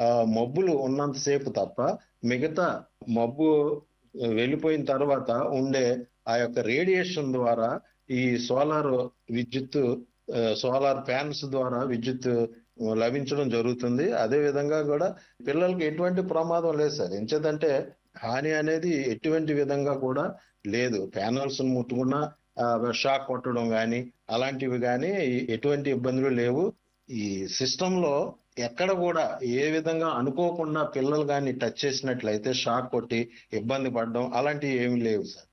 ఆ మబ్బులు ఉన్నంతసేపు తప్ప మిగతా మబ్బు వెళ్ళిపోయిన తర్వాత ఉండే ఆ యొక్క రేడియేషన్ ద్వారా ఈ సోలార్ విద్యుత్ ఆ, సోలార్ ఫ్యాన్స్ ద్వారా విద్యుత్ లభించడం జరుగుతుంది అదే విధంగా కూడా పిల్లలకి ఎటువంటి ప్రమాదం లేదు సార్ ఎంచేదంటే హాని అనేది ఎటువంటి విధంగా కూడా లేదు ప్యానల్స్ ముట్టుకున్నా ఆ, షాక్ కొట్టడం కానీ అలాంటివి కానీ ఎటువంటి ఇబ్బందులు లేవు ఈ సిస్టమ్ లో ఎక్కడ కూడా ఏ విధంగా అనుకోకుండా పిల్లలు కానీ టచ్ చేసినట్లయితే షాక్ కొట్టి ఇబ్బంది పడడం అలాంటివి ఏమీ లేవు సార్